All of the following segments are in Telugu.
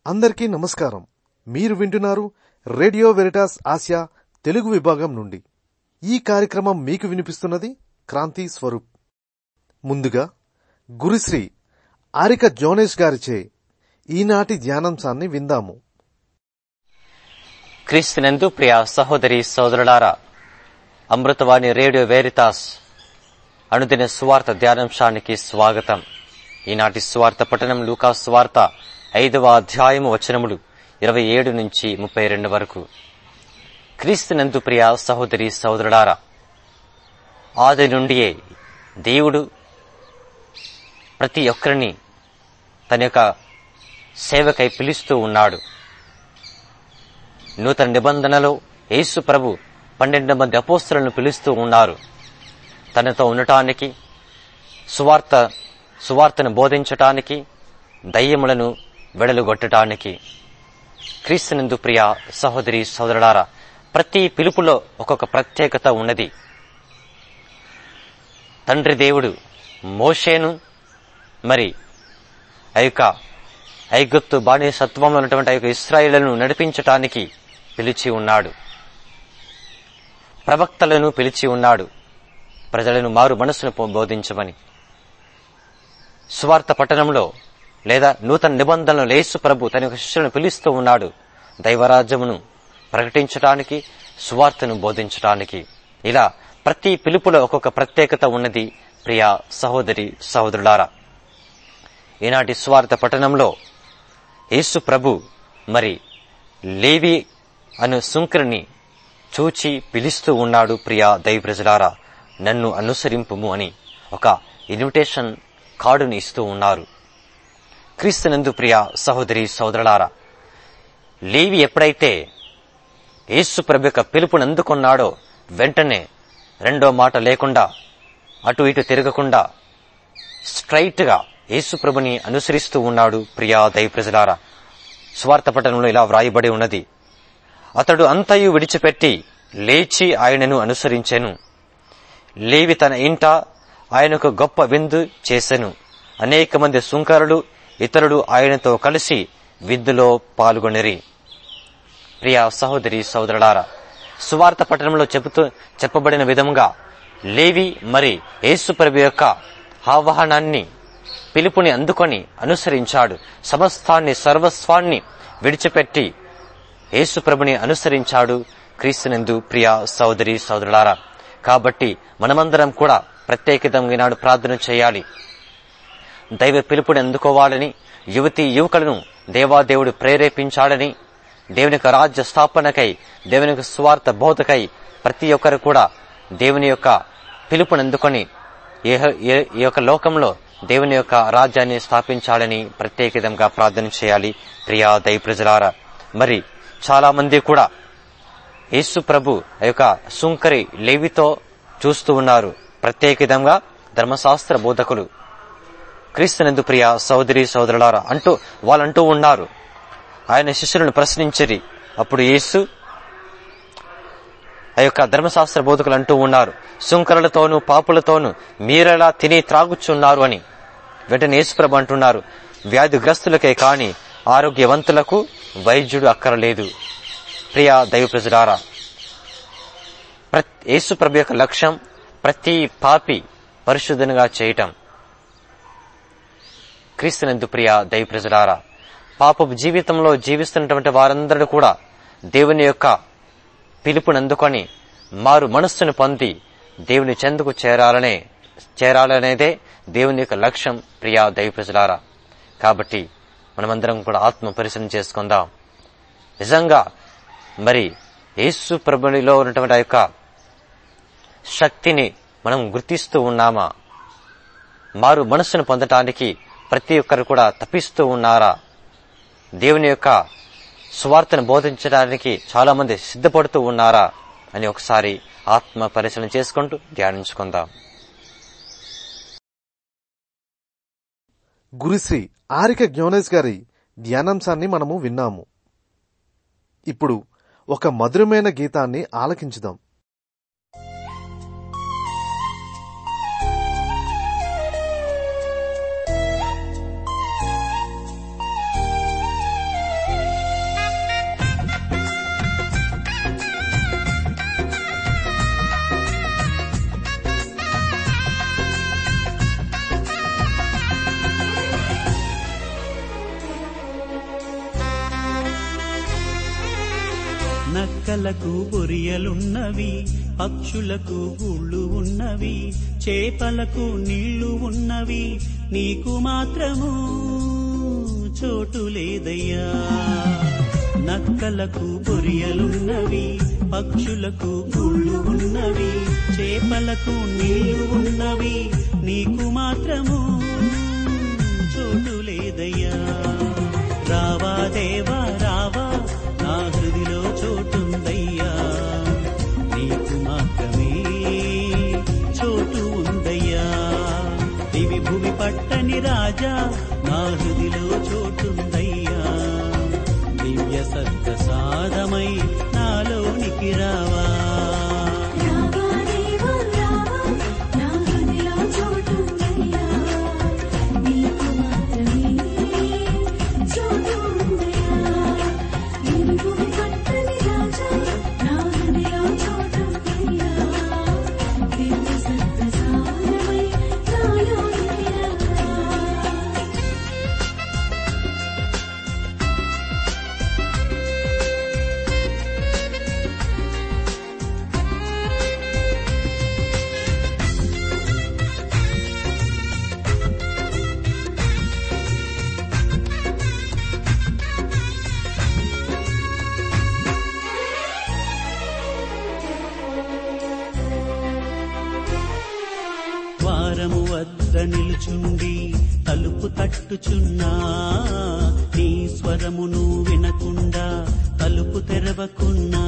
అందరికీ నమస్కారం మీరు వింటున్నారు రేడియో వెరిటాస్ ఆసియా తెలుగు విభాగం నుండి ఈ కార్యక్రమం మీకు వినిపిస్తున్నది క్రాంతి స్వరూప్ ముందుగా గురుశ్రీ ఆరిక జోనేష్ గారిచే ఈనాటి ధ్యానాంశాన్ని విందాము క్రీస్తునందు ప్రియ సహోదరి సోదరులారా అమృతవాణి రేడియో వేరితాస్ అనుదిన సువార్త ధ్యానాంశానికి స్వాగతం ఈనాటి సువార్త పఠనం లూకా సువార్త ఐదవ అధ్యాయము వచనములు ఇరవై ఏడు నుంచి ముప్పై రెండు వరకు క్రీస్తునందు ప్రియ సహోదరి సోదరులారా ఆది నుండియే దేవుడు ప్రతి ఒక్కరిని తన యొక్క సేవకై పిలుస్తూ ఉన్నాడు నూతన నిబంధనలో యేసు ప్రభు పన్నెండు మంది అపోస్తులను పిలుస్తూ ఉన్నారు తనతో ఉండటానికి సువార్త సువార్తను బోధించటానికి దయ్యములను వెడలుగొట్టడానికి క్రీస్తునందు ప్రియ సహోదరి సోదరులారా ప్రతి పిలుపులో ఒక్కొక్క ప్రత్యేకత ఉన్నది తండ్రి దేవుడు మోషేను మరి ఆ యొక్క ఐగుప్తు బానిసత్వంలో ఉన్నటువంటి ఆ యొక్క ఇస్రాయిలను నడిపించటానికి పిలిచి ఉన్నాడు ప్రవక్తలను పిలిచి ఉన్నాడు ప్రజలను మారు మనస్సును పో- బోధించమని సువార్త పట్టణంలో లేదా నూతన నిబంధనలు లేసు ప్రభు తన యొక్క శిష్యులను పిలుస్తూ ఉన్నాడు దైవరాజ్యమును ప్రకటించటానికి సువార్తను బోధించటానికి ఇలా ప్రతి పిలుపులో ఒక్కొక్క ప్రత్యేకత ఉన్నది ప్రియ సహోదరి సహోదరులారా ఈనాటి స్వార్థ పట్టణంలో యేసు ప్రభు మరి లేవి అను సుంకరిని చూచి పిలుస్తూ ఉన్నాడు ప్రియా దైవ ప్రజలారా నన్ను అనుసరింపుము అని ఒక ఇన్విటేషన్ కార్డుని ఇస్తూ ఉన్నారు క్రీస్తునందు ప్రియ సహోదరి సోదరులారా లేవి ఎప్పుడైతే యేసు ప్రభు యొక్క పిలుపుని అందుకున్నాడో వెంటనే రెండో మాట లేకుండా అటు ఇటు తిరగకుండా స్ట్రైట్ గా యేసు ప్రభుని అనుసరిస్తూ ఉన్నాడు ప్రియా దైవ ప్రజలారా స్వార్థ పట్టణంలో ఇలా వ్రాయబడి ఉన్నది అతడు అంతయు విడిచిపెట్టి లేచి ఆయనను అనుసరించెను లేవి తన ఇంట ఆయనకు గొప్ప విందు చేసెను అనేక మంది సుంకరులు ఇతరులు ఆయనతో కలిసి విందులో పాల్గొనిరి ప్రియ సహోదరి సోదరులారా సువార్త పట్టణంలో చెబుతూ చెప్పబడిన విధంగా లేవి మరి యేసుప్రభు యొక్క ఆహ్వానాన్ని పిలుపుని అందుకొని అనుసరించాడు సమస్తాన్ని సర్వస్వాన్ని విడిచిపెట్టి యేసుప్రభుని అనుసరించాడు క్రీస్తునందు ప్రియ సోదరి సోదరులారా కాబట్టి మనమందరం కూడా ప్రత్యేకితంగా ఈనాడు ప్రార్థన చేయాలి దైవ పిలుపుని అందుకోవాలని యువతి యువకులను దేవాదేవుడు ప్రేరేపించాడని దేవుని యొక్క రాజ్య స్థాపనకై దేవుని యొక్క స్వార్థ బోధకై ప్రతి ఒక్కరు కూడా దేవుని యొక్క పిలుపుని అందుకొని ఏ- ఏ- ఈ యొక్క లోకంలో దేవుని యొక్క రాజ్యాన్ని స్థాపించాలని ప్రత్యేకితంగా ప్రార్థన చేయాలి ప్రియా దైవ ప్రజలారా మరి చాలా మంది కూడా యేసు ప్రభు ఆ యొక్క సుంకరి లేవితో చూస్తూ ఉన్నారు ప్రత్యేకితంగా ధర్మశాస్త్ర బోధకులు క్రీస్తునందు ప్రియ సోదరి సోదరులారా అంటూ వాళ్ళంటూ ఉన్నారు ఆయన శిష్యులను ప్రశ్నించిరి అప్పుడు యేసు ఆ యొక్క ధర్మశాస్త్ర బోధకులు అంటూ ఉన్నారు సుంకరులతోనూ పాపులతోనూ మీరెలా తిని త్రాగుచున్నారు అని వెంటనే యేసుప్రభు అంటున్నారు వ్యాధిగ్రస్తులకే కాని ఆరోగ్యవంతులకు వైద్యుడు అక్కరలేదు ప్రియ దైవ ప్రజలారా యేసు ప్రభు యొక్క లక్ష్యం ప్రతి పాపి పరిశుద్ధంగా చేయటం క్రీస్తునందు ప్రియ దైవ ప్రజలారా పాపపు జీవితంలో జీవిస్తున్నటువంటి వారందరూ కూడా దేవుని యొక్క పిలుపుని అందుకొని మారు మనస్సును పొంది దేవుని చెందుకు చేరాలనే చేరాలనేదే దేవుని యొక్క లక్ష్యం ప్రియా దైవ ప్రజలారా కాబట్టి మనమందరం కూడా ఆత్మ పరిశీలన చేసుకుందాం నిజంగా మరి యేసు ప్రభునిలో ఉన్నటువంటి ఆ యొక్క శక్తిని మనం గుర్తిస్తూ ఉన్నామా మారు మనస్సును పొందటానికి ప్రతి ఒక్కరు కూడా తప్పిస్తూ ఉన్నారా దేవుని యొక్క సువార్తను బోధించడానికి చాలా మంది సిద్ధపడుతూ ఉన్నారా అని ఒకసారి ఆత్మ పరిశీలన చేసుకుంటూ ధ్యానించుకుందాం గురుశ్రీ ఆరిక జ్ఞానేష్ గారి ధ్యానాంశాన్ని మనము విన్నాము ఇప్పుడు ఒక మధురమైన గీతాన్ని ఆలకించుదాం ఆ నక్కలకు బొరియలున్నవి పక్షులకు గుళ్ళు ఉన్నవి చేపలకు నీళ్లు ఉన్నవి నీకు మాత్రము చోటు లేదయ్యా నక్కలకు బొరియలున్నవి పక్షులకు గుళ్ళు ఉన్నవి చేపలకు నీళ్లు ఉన్నవి నీకు మాత్రము చోటు లేదయ్యా రావా దేవా రావా నా హృదిలో చోటుందయ్యా నీకు మాత్రమే చోటు ఉందయ్యా దివి భూమి పట్టని రాజా నా హృదిలో చోటుందయ్యా దివ్య సత్య సాధమై నాలోనికి రావా రావా దేవా రావా నా హృదయలో చోటుందయ్యా నీకు మాత్రమే చోటు ఉందయ్యా నీవు పట్టని రాజా నా హృదయలో చోటుందయ్యా దివ్య సత్య సారమై నాలోనికి రావా ద్వారము వద్ద నిలుచుండి తలుపు తట్టుచున్నా నీ స్వరమును వినకుండా తలుపు తెరవకున్నా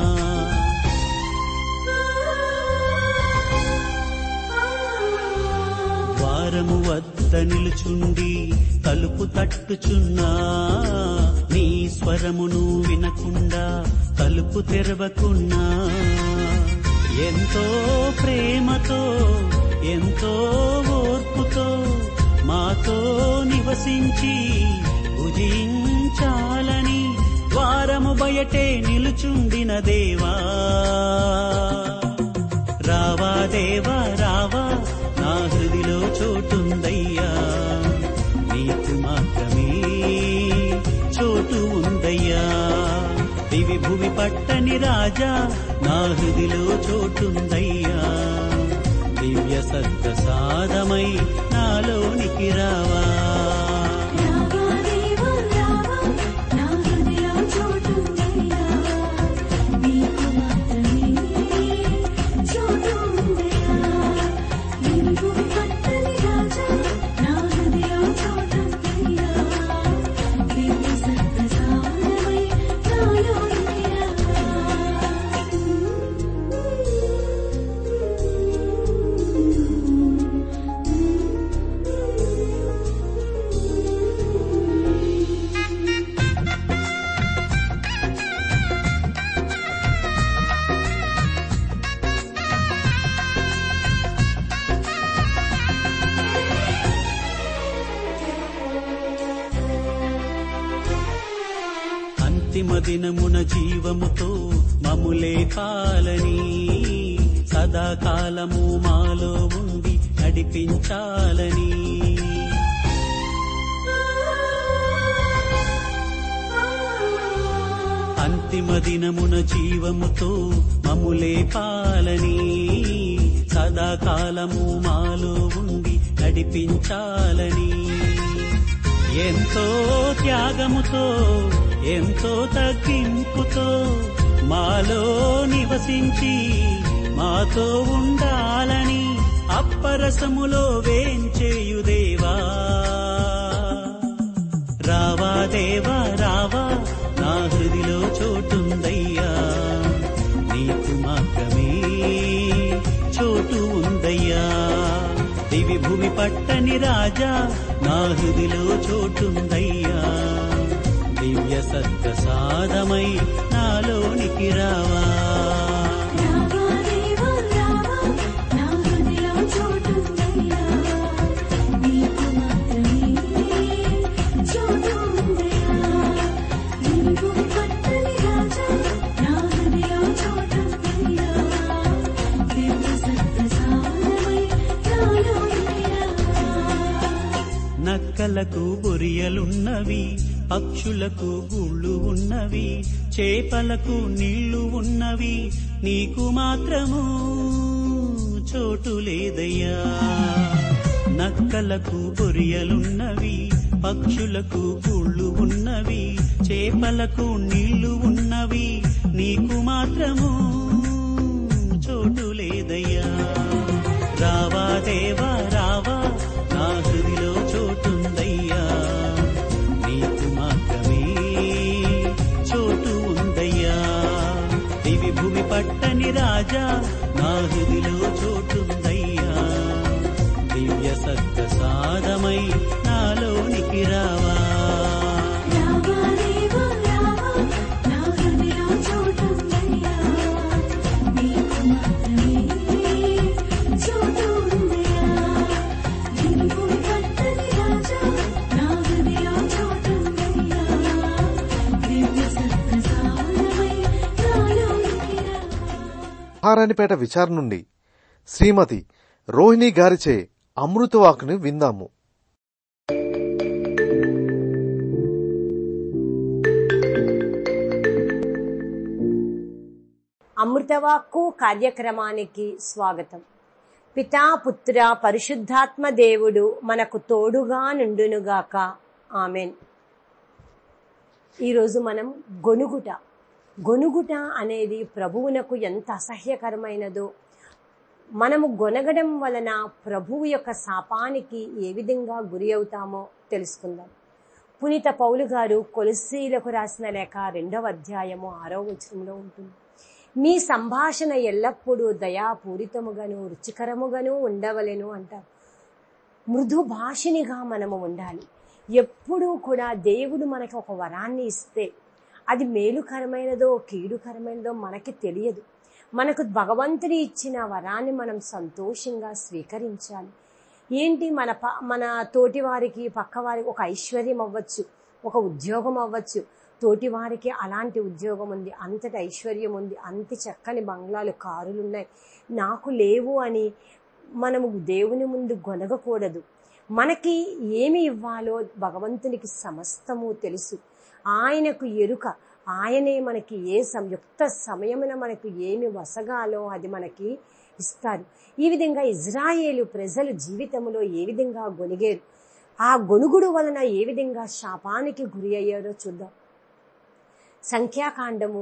ద్వారము వద్ద నిలుచుండి తలుపు తట్టుచున్నా నీ స్వరమును వినకుండా తలుపు తెరవకున్నా ఎంతో ప్రేమతో ఎంతో ఓర్పుతో మాతో నివసించి భుజించాలని ద్వారము బయటే నిలుచుండిన దేవా రావా దేవా రావా నా హృదిలో చోటుందయ్యా నీకు మాత్రమే చోటు ఉందయ్యా దివి భువి పట్టని రాజా నా హృదిలో చోటుందయ్యా దివ్య సత్య సాధమై నాలోనికి రావా రావా దేవా రావా నా హృదయలో చోటుందయ్యా నీకు మాత్రమే చోటు ఉందయ్యా నీవు పట్టని రాజా నా హృదయలో చోటుందయ్యా దివ్య సత్య సారమై నాలోనికి అంతిమ దినమున జీవముతో మములే పాలని సదాకాలము మాలో ఉండి నడిపించాలని అంతిమ దినమున జీవముతో మములే పాలని సదాకాలము మాలో ఉండి నడిపించాలని ఎంతో త్యాగముతో ఎంతో తగ్గింపుతో మాలో నివసించి మాతో ఉండాలని అప్పరసములో వేంచేయుదేవా రావా దేవా రావా నా హృదిలో చోటుందయ్యా నీకు మాత్రమే చోటు ఉందయ్యా దివి భూమి పట్టని రాజా నా హృదిలో చోటుందయ్యా దివ్య సత్య సాధమై నాలోనికి రావా రావా దేవా రావా నా హృదయలో చోటుందయ్యా నీకు మాత్రమే చోటు ఉందయ్యా నీవు పట్టని రాజా నా హృదయలో చోటుందయ్యా దివ్య సత్య సారమై నాలోనికి రావా నక్కలకు బొరియలున్నవి పక్షులకు గుళ్ళు ఉన్నవి చేపలకు నీళ్లు ఉన్నవి నీకు మాత్రము చోటు లేదయ్యా నక్కలకు బొరియలున్నవి పక్షులకు గుళ్ళు ఉన్నవి చేపలకు నీళ్లు ఉన్నవి నీకు మాత్రము చోటు లేదయ్యా రావా దేవా రావా నా హృదిలో చోటుందయ్యా నీకు మాత్రమే చోటు ఉందయ్యా దివి భూమి పట్టని రాజా నా హృదిలో చోటుందయ్యా దివ్య సత్య సాధమై నాలోనికి రావా రావా దేవా రావా నా హృదయలో చోటుందయ్యా నీకు మాత్రమే చోటు ఉందయ్యా నీవు పట్టని రాజా నా హృదయలో చోటుందయ్యా దివ్య సత్య సారమై నాలోనికి రావా హారానిపేట విచారణ నుండి శ్రీమతి రోహిణి గారిచే అమృతవాకుని విందాము అమృతవాక్కు కార్యక్రమానికి స్వాగతం పితా పుత్ర పరిశుద్ధాత్మ దేవుడు మనకు తోడుగా నుండునుగాక ఆమెన్ ఈరోజు మనం గొనుగుట గొనుగుట అనేది ప్రభువునకు ఎంత అసహ్యకరమైనదో మనము గొనగడం వలన ప్రభువు యొక్క శాపానికి ఏ విధంగా గురి అవుతామో తెలుసుకుందాం పునీత పౌలు గారు కొలసీలకు రాసిన లేఖ రెండవ అధ్యాయము ఆరో వచనంలో ఉంటుంది మీ సంభాషణ ఎల్లప్పుడూ దయాపూరితముగాను రుచికరముగాను ఉండవలెను అంటారు మృదు భాషినిగా మనము ఉండాలి ఎప్పుడూ కూడా దేవుడు మనకి ఒక వరాన్ని ఇస్తే అది మేలుకరమైనదో కీడుకరమైనదో మనకి తెలియదు మనకు భగవంతుడి ఇచ్చిన వరాన్ని మనం సంతోషంగా స్వీకరించాలి ఏంటి మన ప మన తోటి వారికి పక్క వారికి ఒక ఐశ్వర్యం అవ్వచ్చు ఒక ఉద్యోగం అవ్వచ్చు తోటి వారికి అలాంటి ఉద్యోగం ఉంది అంతటి ఐశ్వర్యం ఉంది అంత చక్కని బంగ్లాలు కారులు ఉన్నాయి నాకు లేవు అని మనము దేవుని ముందు గొనగకూడదు మనకి ఏమి ఇవ్వాలో భగవంతునికి సమస్తము తెలుసు ఆయనకు ఎరుక ఆయనే మనకి ఏ సంయుక్త సమయమున మనకు ఏమి వసగాలో అది మనకి ఇస్తారు ఈ విధంగా ఇజ్రాయేలు ప్రజలు జీవితంలో ఏ విధంగా గొనిగేరు ఆ గొనుగుడు వలన ఏ విధంగా శాపానికి గురి అయ్యారో చూద్దాం సంఖ్యాకాండము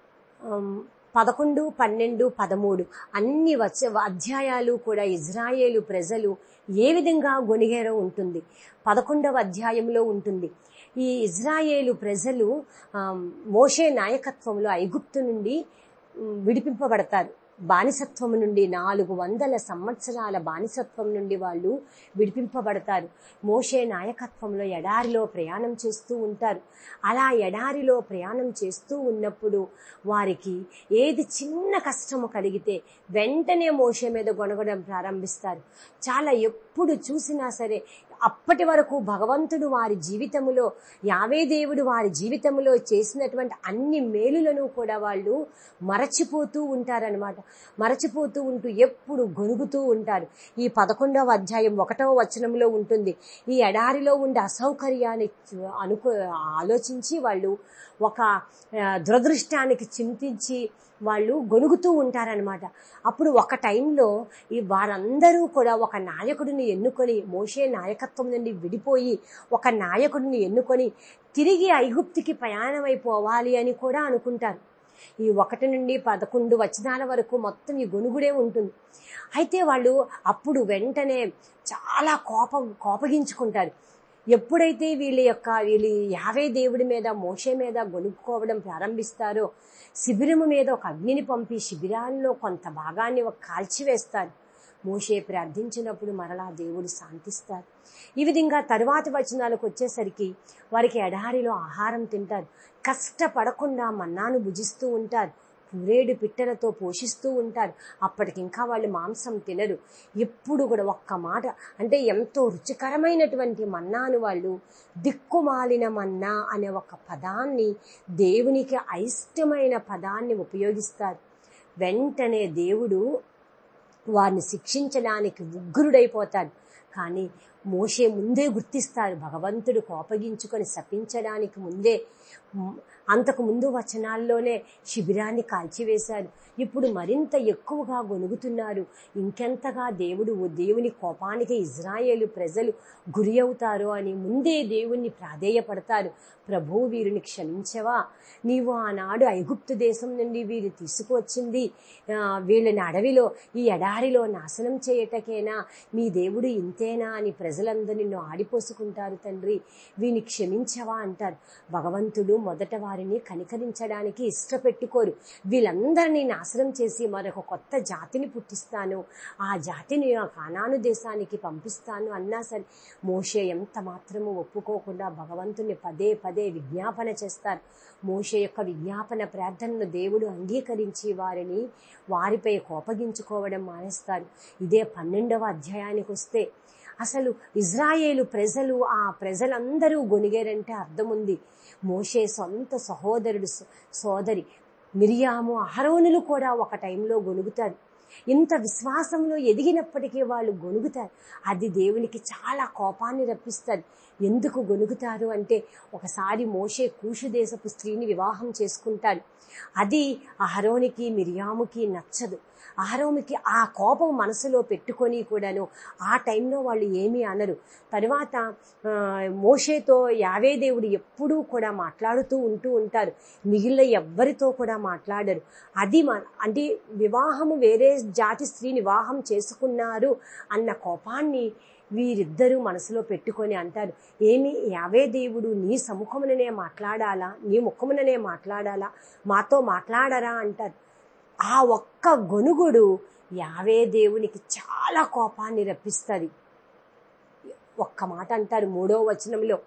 ఆమ్, పదకొండు పన్నెండు పదమూడు అన్ని వచ్చ అధ్యాయాలు కూడా ఇజ్రాయేలు ప్రజలు ఏ విధంగా గొనిగారో ఉంటుంది పదకొండవ అధ్యాయంలో ఉంటుంది ఈ ఇజ్రాయేలు ప్రజలు ఆమ్, మోషే నాయకత్వంలో ఐగుప్తు నుండి ఉమ్, విడిపింపబడతారు బానిసత్వం నుండి నాలుగు వందల సంవత్సరాల బానిసత్వం నుండి వాళ్ళు విడిపింపబడతారు మోషే నాయకత్వంలో ఎడారిలో ప్రయాణం చేస్తూ ఉంటారు అలా ఎడారిలో ప్రయాణం చేస్తూ ఉన్నప్పుడు వారికి ఏది చిన్న కష్టము కలిగితే వెంటనే మోషే మీద గొనగడం ప్రారంభిస్తారు చాలా ఎప్పుడు చూసినా సరే అప్పటి వరకు భగవంతుడు వారి జీవితములో యావే దేవుడు వారి జీవితంలో చేసినటువంటి అన్ని మేలులను కూడా వాళ్ళు మరచిపోతూ ఉంటారనమాట మరచిపోతూ ఉంటూ ఎప్పుడు గొనుగుతూ ఉంటారు ఈ పదకొండవ అధ్యాయం ఒకటవ వచనంలో ఉంటుంది ఈ ఎడారిలో ఉండే అసౌకర్యాన్ని చు- అనుకో ఆలోచించి వాళ్ళు ఒక ఆ, దురదృష్టానికి చింతించి వాళ్ళు గొనుగుతూ ఉంటారనమాట అప్పుడు ఒక టైంలో ఈ వారందరూ కూడా ఒక నాయకుడిని ఎన్నుకొని మోషే నాయకత్వం నుండి విడిపోయి ఒక నాయకుడిని ఎన్నుకొని తిరిగి ఐగుప్తికి ప్రయాణమైపోవాలి అని కూడా అనుకుంటారు ఈ ఒకటి నుండి పదకొండు వచనాల వరకు మొత్తం ఈ గొనుగుడే ఉంటుంది అయితే వాళ్ళు అప్పుడు వెంటనే చాలా కోపం కోపగించుకుంటారు ఎప్పుడైతే వీళ్ళ యొక్క వీళ్ళు యావే దేవుడి మీద మోషే మీద గొనుక్కోవడం ప్రారంభిస్తారో శిబిరము మీద ఒక అగ్నిని పంపి శిబిరాల్లో కొంత భాగాన్ని ఒక కాల్చివేస్తారు మోషే ప్రార్థించినప్పుడు మరలా దేవుడు శాంతిస్తారు ఈ విధంగా తరువాతి వచనాలకు వచ్చేసరికి వారికి ఎడారిలో ఆహారం తింటారు కష్టపడకుండా మన్నాను భుజిస్తూ ఉంటారు పూరేడు పిట్టలతో పోషిస్తూ ఉంటారు అప్పటికి ఇంకా వాళ్ళు మాంసం తినరు ఎప్పుడు కూడా ఒక్క మాట అంటే ఎంతో రుచికరమైనటువంటి మన్నాను వాళ్ళు దిక్కుమాలిన మన్నా అనే ఒక పదాన్ని దేవునికి అయిష్టమైన పదాన్ని ఉపయోగిస్తారు వెంటనే దేవుడు వారిని శిక్షించడానికి ఉగ్రుడైపోతాడు కానీ మోషే ముందే గుర్తిస్తారు భగవంతుడు కోపగించుకొని శపించడానికి ముందే మ్, అంతకు ముందు వచనాల్లోనే శిబిరాన్ని కాల్చివేశారు ఇప్పుడు మరింత ఎక్కువగా గొనుగుతున్నారు ఇంకెంతగా దేవుడు దేవుని కోపానికి ఇజ్రాయేలు ప్రజలు గురి అవుతారో అని ముందే దేవుణ్ణి ప్రాధేయపడతారు ప్రభు వీరిని క్షమించవా నీవు ఆనాడు ఐగుప్తు దేశం నుండి వీరు తీసుకువచ్చింది ఆ, వీళ్ళని అడవిలో ఈ ఎడారిలో నాశనం చేయటకేనా మీ దేవుడు ఇంతేనా అని ప్రజలందరూ నిన్ను ఆడిపోసుకుంటారు తండ్రి వీని క్షమించవా అంటారు భగవంతుడు మొదట వారిని కనికరించడానికి ఇష్టపెట్టుకోరు వీళ్ళందరినీ నాశనం చేసి మరొక కొత్త జాతిని పుట్టిస్తాను ఆ జాతిని ఆ కానాను దేశానికి పంపిస్తాను అన్నా సరే మోషే ఎంత మాత్రము ఒప్పుకోకుండా భగవంతుని పదే పదే విజ్ఞాపన చేస్తారు మోషే యొక్క విజ్ఞాపన ప్రార్థనను దేవుడు అంగీకరించి వారిని వారిపై కోపగించుకోవడం మానేస్తారు ఇదే పన్నెండవ అధ్యాయానికి వస్తే అసలు ఇజ్రాయేలు ప్రజలు ఆ ప్రజలందరూ గొనిగారంటే అర్థం ఉంది మోషే సొంత సహోదరుడు స- సోదరి మిరియాము అహరోనులు కూడా ఒక టైంలో గొనుగుతారు ఇంత విశ్వాసంలో ఎదిగినప్పటికీ వాళ్ళు గొనుగుతారు అది దేవునికి చాలా కోపాన్ని రప్పిస్తారు ఎందుకు గొనుగుతారు అంటే ఒకసారి మోషే కూషు దేశపు స్త్రీని వివాహం చేసుకుంటాడు అది అహరోనికి మిరియాముకి నచ్చదు అహరోమికి ఆ కోపం మనసులో పెట్టుకొని కూడాను ఆ టైంలో వాళ్ళు ఏమీ అనరు తర్వాత ఆ, మోషేతో యావే దేవుడు ఎప్పుడూ కూడా మాట్లాడుతూ ఉంటూ ఉంటారు మిగిలిన ఎవ్వరితో కూడా మాట్లాడరు అది మన అంటే వివాహము వేరే జాతి స్త్రీని వివాహం చేసుకున్నారు అన్న కోపాన్ని వీరిద్దరూ మనసులో పెట్టుకొని అంటారు ఏమి యావే దేవుడు నీ సముఖముననే మాట్లాడాలా నీ ముఖముననే మాట్లాడాలా మాతో మాట్లాడరా అంటారు ఆ ఒక్క గొనుగుడు యావే దేవునికి చాలా కోపాన్ని రప్పిస్తుంది ఒక్క మాట అంటారు మూడో వచనంలో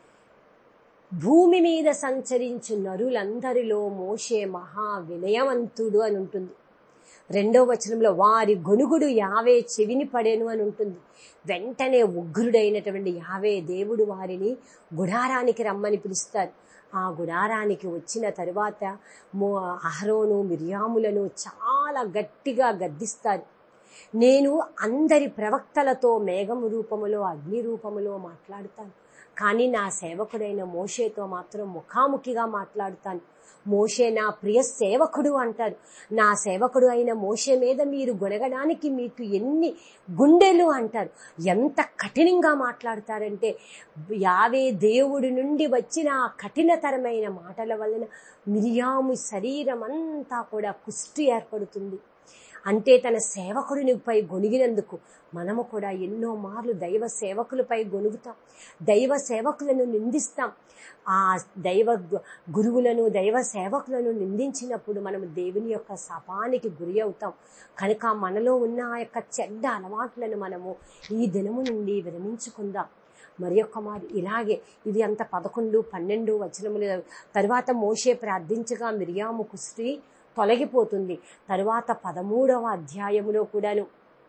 భూమి మీద సంచరించు నరులందరిలో మోషే మహా వినయవంతుడు అని ఉంటుంది రెండో వచనంలో వారి గొనుగుడు యావే చెవిని పడేను అని ఉంటుంది వెంటనే ఉగ్రుడైనటువంటి యావే దేవుడు వారిని గుడారానికి రమ్మని పిలుస్తారు ఆ గుడారానికి వచ్చిన తరువాత మో అహరోను మిర్యాములను చాలా గట్టిగా గద్దిస్తారు నేను అందరి ప్రవక్తలతో మేఘము రూపములో అగ్ని రూపములో మాట్లాడుతాను కానీ నా సేవకుడైన మోషేతో మాత్రం ముఖాముఖిగా మాట్లాడుతాను మోషే నా ప్రియ సేవకుడు అంటారు నా సేవకుడు అయిన మోషే మీద మీరు గొనగడానికి మీకు ఎన్ని గుండెలు అంటారు ఎంత కఠినంగా మాట్లాడతారంటే యావే దేవుడి నుండి వచ్చిన ఆ కఠినతరమైన మాటల వలన మిరియాము శరీరం అంతా కూడా కుష్టి ఏర్పడుతుంది అంటే తన సేవకుడినిపై గొనిగినందుకు మనము కూడా ఎన్నో మార్లు దైవ సేవకులపై గొనుగుతాం దైవ సేవకులను నిందిస్తాం ఆ దైవ గు- గురువులను దైవ సేవకులను నిందించినప్పుడు మనము దేవుని యొక్క శాపానికి గురి అవుతాం కనుక మనలో ఉన్న ఆ యొక్క చెడ్డ అలవాట్లను మనము ఈ దినము నుండి విరమించుకుందాం మరి ఒక్క మారు ఇలాగే ఇది అంత పదకొండు పన్నెండు వచనములు తర్వాత మోషే ప్రార్థించగా మిరియాము కుస్తి తొలగిపోతుంది తరువాత పదమూడవ అధ్యాయములో కూడాను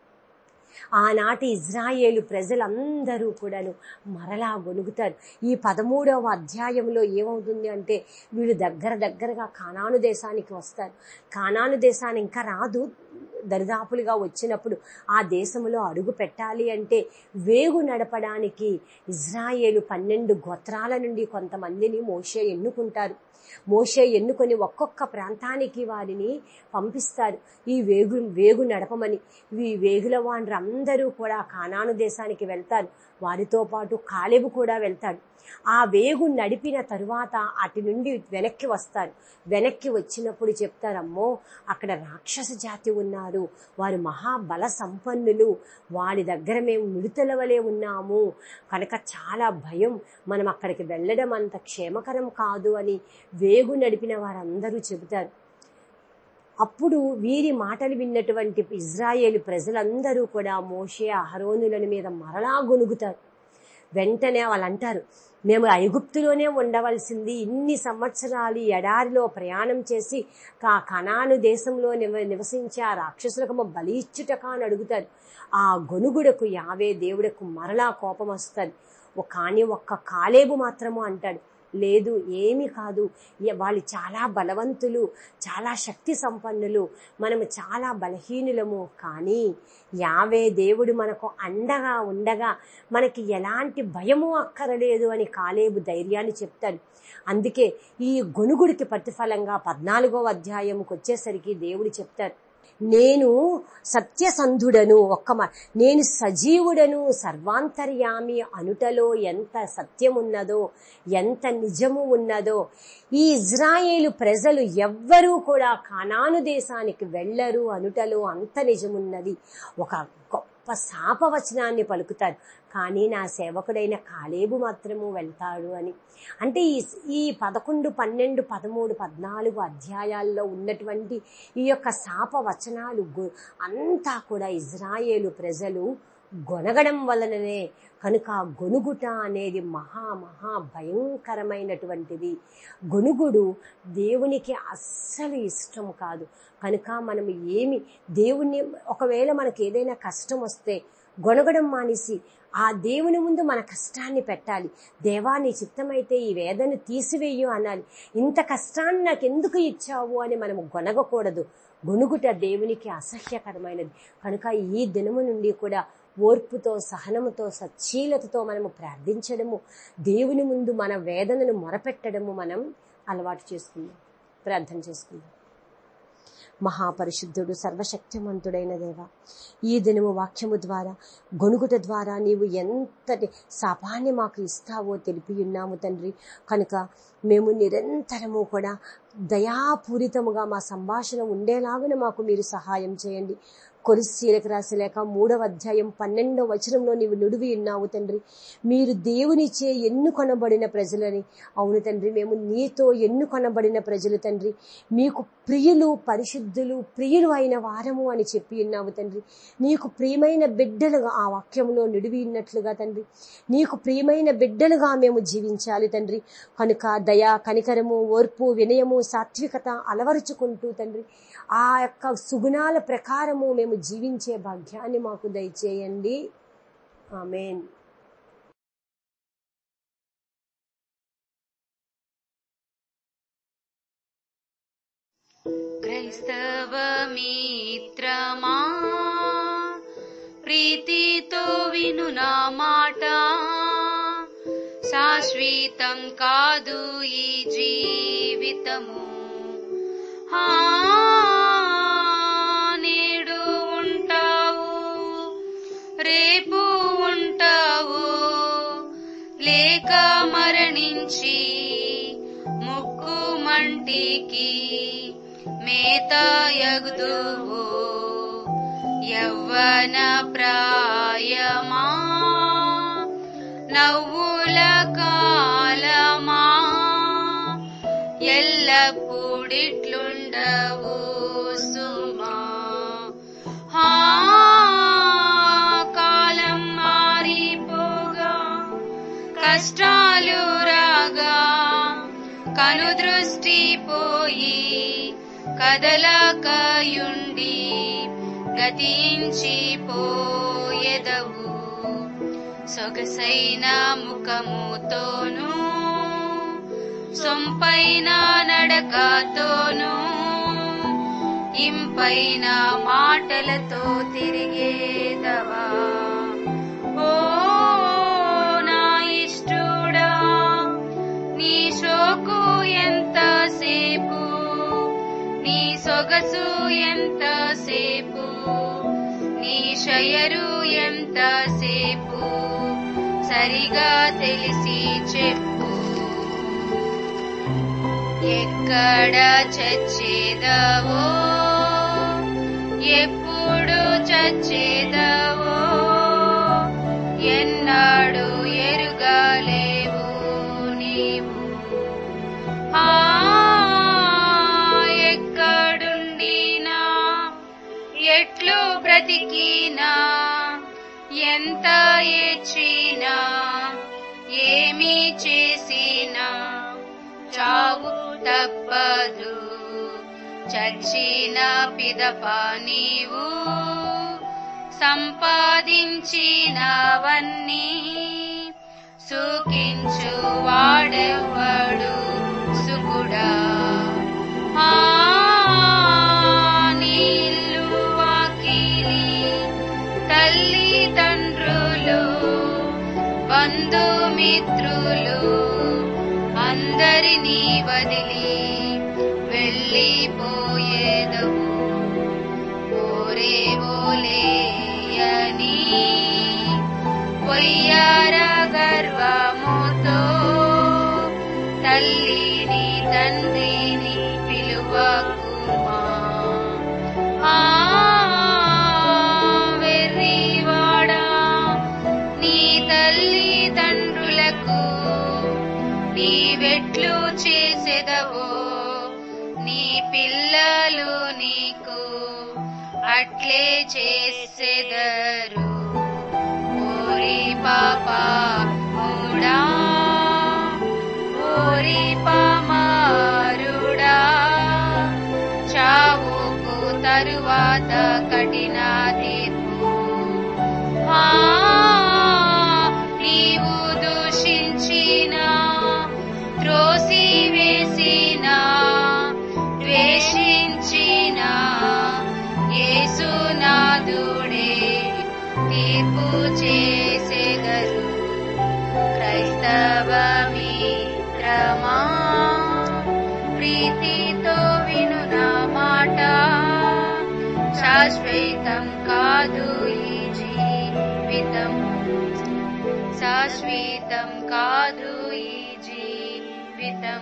ఆనాటి ఇజ్రాయేలు ప్రజలందరూ కూడాను మరలా గొనుగుతారు ఈ పదమూడవ అధ్యాయంలో ఏమవుతుంది అంటే వీళ్ళు దగ్గర దగ్గరగా కానాను దేశానికి వస్తారు కానాను దేశాన్ని ఇంకా రాదు దరిదాపులుగా వచ్చినప్పుడు ఆ దేశంలో అడుగు పెట్టాలి అంటే వేగు నడపడానికి ఇజ్రాయేలు పన్నెండు గోత్రాల నుండి కొంతమందిని మోషే ఎన్నుకుంటారు మోషే ఎన్నుకొని ఒక్కొక్క ప్రాంతానికి వారిని పంపిస్తారు ఈ వేగు వేగు నడపమని ఈ వేగుల అందరూ కూడా కానాను దేశానికి వెళ్తారు వారితో పాటు కాలేబు కూడా వెళ్తాడు ఆ వేగు నడిపిన తరువాత అటు నుండి వెనక్కి వస్తారు వెనక్కి వచ్చినప్పుడు చెప్తారు అమ్మో అక్కడ రాక్షస జాతి ఉన్నారు వారు మహాబల సంపన్నులు వారి దగ్గర మేము మిడతల వలె ఉన్నాము కనుక చాలా భయం మనం అక్కడికి వెళ్ళడం అంత క్షేమకరం కాదు అని వేగు నడిపిన వారందరూ చెబుతారు అప్పుడు వీరి మాటలు విన్నటువంటి ఇజ్రాయేలు ప్రజలందరూ కూడా మోషే అహరోనుల మీద మరలా గొనుగుతారు వెంటనే వాళ్ళు అంటారు మేము ఐగుప్తులోనే ఉండవలసింది ఇన్ని సంవత్సరాలు ఈ ఎడారిలో ప్రయాణం చేసి కా కనాను దేశంలో నివ నివసించే ఆ రాక్షసులకు మా బలి ఇచ్చుటక అని అడుగుతారు ఆ గొనుగుడకు యావే దేవుడకు మరలా కోపం వస్తుంది ఒక కానీ ఒక్క కాలేబు మాత్రము అంటాడు లేదు ఏమీ కాదు ఏ- వాళ్ళు చాలా బలవంతులు చాలా శక్తి సంపన్నులు మనము చాలా బలహీనులము కానీ యావే దేవుడు మనకు అండగా ఉండగా మనకి ఎలాంటి భయము అక్కరలేదు అని కాలేబు ధైర్యాన్ని చెప్తాడు అందుకే ఈ గొనుగుడికి ప్రతిఫలంగా పద్నాలుగో అధ్యాయంకి వచ్చేసరికి దేవుడు చెప్తాడు నేను సత్యసంధుడను ఒక్క మా నేను సజీవుడను సర్వాంతర్యామి అనుటలో ఎంత సత్యమున్నదో ఎంత నిజము ఉన్నదో ఈ ఇజ్రాయేలు ప్రజలు ఎవ్వరూ కూడా కానాను దేశానికి వెళ్ళరు అనుటలో అంత నిజమున్నది ఒక గొప్ప శాపవచనాన్ని పలుకుతారు కానీ నా సేవకుడైన కాలేబు మాత్రము వెళ్తాడు అని అంటే ఈ ఈ పదకొండు పన్నెండు పదమూడు పద్నాలుగు అధ్యాయాల్లో ఉన్నటువంటి ఈ యొక్క శాప వచనాలు గు- అంతా కూడా ఇజ్రాయేలు ప్రజలు గొనగడం వలననే కనుక ఆ గొనుగుట అనేది మహా మహా భయంకరమైనటువంటిది గొనుగుడు దేవునికి అస్సలు ఇష్టం కాదు కనుక మనం ఏమి దేవుణ్ణి ఒకవేళ మనకి ఏదైనా కష్టం వస్తే గొనగడం మానేసి ఆ దేవుని ముందు మన కష్టాన్ని పెట్టాలి దేవా నీ చిత్తమైతే ఈ వేదన తీసివేయు అనాలి ఇంత కష్టాన్ని నాకు ఎందుకు ఇచ్చావు అని మనము గొనగకూడదు గొనుగుట దేవునికి అసహ్యకరమైనది కనుక ఈ దినము నుండి కూడా ఓర్పుతో సహనముతో సచ్చీలతతో మనము ప్రార్థించడము దేవుని ముందు మన వేదనను మొరపెట్టడము మనం అలవాటు చేసుకుందాం ప్రార్థన చేసుకుందాం మహాపరిశుద్ధుడు సర్వశక్తిమంతుడైన దేవ ఈ దినము వాక్యము ద్వారా గొనుగుట ద్వారా నీవు ఎంతటి శాపాన్ని మాకు ఇస్తావో తెలిపి ఉన్నాము తండ్రి కనుక మేము నిరంతరము కూడా దయాపూరితముగా మా సంభాషణ ఉండేలాగున మాకు మీరు సహాయం చేయండి కొరిస్సీలకు రాసలేక మూడవ అధ్యాయం పన్నెండవ వచనంలో నీవు నుడివి ఉన్నావు తండ్రి మీరు దేవునిచే ఎన్నుకొనబడిన ప్రజలని అవును తండ్రి మేము నీతో ఎన్నుకొనబడిన ప్రజలు తండ్రి మీకు ప్రియులు పరిశుద్ధులు ప్రియులు అయిన వారము అని చెప్పి ఉన్నావు తండ్రి నీకు ప్రియమైన బిడ్డలుగా ఆ వాక్యంలో నిడివి ఉన్నట్లుగా తండ్రి నీకు ప్రియమైన బిడ్డలుగా మేము జీవించాలి తండ్రి కనుక దయ కనికరము ఓర్పు వినయము సాత్వికత అలవరుచుకుంటూ తండ్రి ఆ యొక్క సుగుణాల ప్రకారము మేము జీవించే భాగ్యాన్ని మాకు దయచేయండి ఆమెన్ క్రైస్తవ మిత్రమా ప్రీతితో విను నా మాట శాశ్వతం కాదు ఈ జీవితము ఆ, నేడు ఉంటావు రేపు ఉంటావు లేక మరణించి ముక్కు మంటికి మేత యగుదువు యవ్వన ప్రాయమా నవ్వుల కాలమా ఎల్లప్పుడిట్లుండవు సుమా ఆ, కాలం మారిపోగా కష్టాలు రాగా కను దృష్టి పోయి కదలకయుండి గతించి పోయెదవు సొగసైన ముఖముతోనూ సొంపైన నడకతోనూ ఇంపైన మాటలతో తిరిగేదవా ఓ నా ఇష్టుడా నీ షోకు ఎంతసేపు నీ సొగసు ఎంతసేపు నీ షయరు ఎంతసేపు సరిగా తెలిసి చెప్పు ఎక్కడ చచ్చేదవో ఎప్పుడు చచ్చేదవో ఎన్నాడు ఎరుగలేవు నీవు ఆ ఎక్కడుండినా ఎట్లు బ్రతికినా ఎంత ఏడ్చినా ఏమి చేసినా చావు తప్పదు చచ్చిన పిదప నీవు సంపాదించినవన్నీ సుఖించు వాడెవ్వడు సుకుడా ఆ నీళ్ళు వాకిలి తల్లి తండ్రులు బంధుమిత్రులు అందరినీ వదిలి వెళ్ళిపోయేదవు ఓరే ఓలేయని వయ్యార గర్వముతో తల్లిని తండ్రిని పిలువకుమా ఆ వెర్రివాడా నీ తల్లి తండ్రులకు నీవెట్లు చేసెదవో నీ పిల్లలు నీకు అట్లే చేసెదరు ఓరి పాపా మూడా ఓరి పామారుడా చావుకు తరువాత కఠిన తీర్పు ఆ నీవు దూషించిన త్రోసి వేసిన ద్వేషించిన యేసునాథుడే తీర్పు చేసెదరు క్రైస్తవ మిత్రమా ప్రీతితో విను నా మాట శాశ్వతం కాదు ఈ జీవితం శాశ్వతం కాదు ఈ జీవితం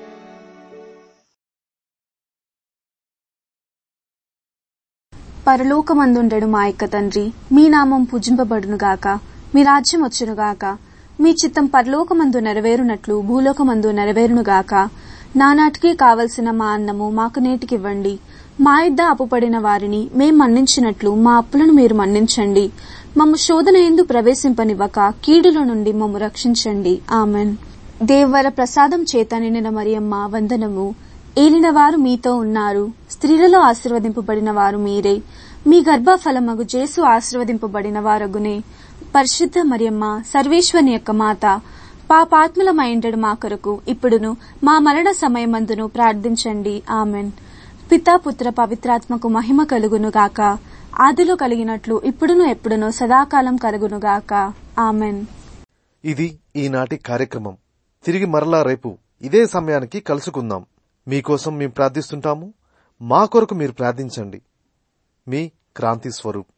పరలోకమందుండెడు మా యొక్క తండ్రి మీ నామం పూజింపబడునుగాక మీ రాజ్యం వచ్చునుగాక మీ చిత్తం పరలోకమందు నెరవేరునట్లు భూలోకమందు నెరవేరునుగాక నానాటికి కావలసిన మా అన్నము మాకు నేటికివ్వండి మా ఇద్ద అప్పుపడిన వారిని మేం మన్నించినట్లు మా అప్పులను మీరు మన్నించండి మమ్ము శోధన ఎందు ప్రవేశింపనివ్వక కీడుల నుండి మమ్ము రక్షించండి ఆమెన్ దేవర ప్రసాదం చేత నిండిన మరియమ్మ వందనము ఏలిన వారు మీతో ఉన్నారు స్త్రీలలో ఆశీర్వదింపబడిన వారు మీరే మీ గర్భఫలమగు జేసు ఆశీర్వదింపబడిన వారగునే పరిశుద్ధ మరియమ్మ సర్వేశ్వని యొక్క మాత పాపాత్ములమైండడు మా కొరకు ఇప్పుడును మా మరణ సమయమందును ప్రార్థించండి ఆమెన్ పితా పుత్ర పవిత్రాత్మకు మహిమ కలుగును గాక ఆదిలో కలిగినట్లు ఇప్పుడును ఎప్పుడును సదాకాలం కలుగును గాక ఆమెన్ ఇది ఈనాటి కార్యక్రమం తిరిగి మరలా రేపు ఇదే సమయానికి కలుసుకుందాం మీకోసం మేము ప్రార్థిస్తుంటాము మా కొరకు మీరు ప్రార్థించండి మీ క్రాంతి స్వరూప్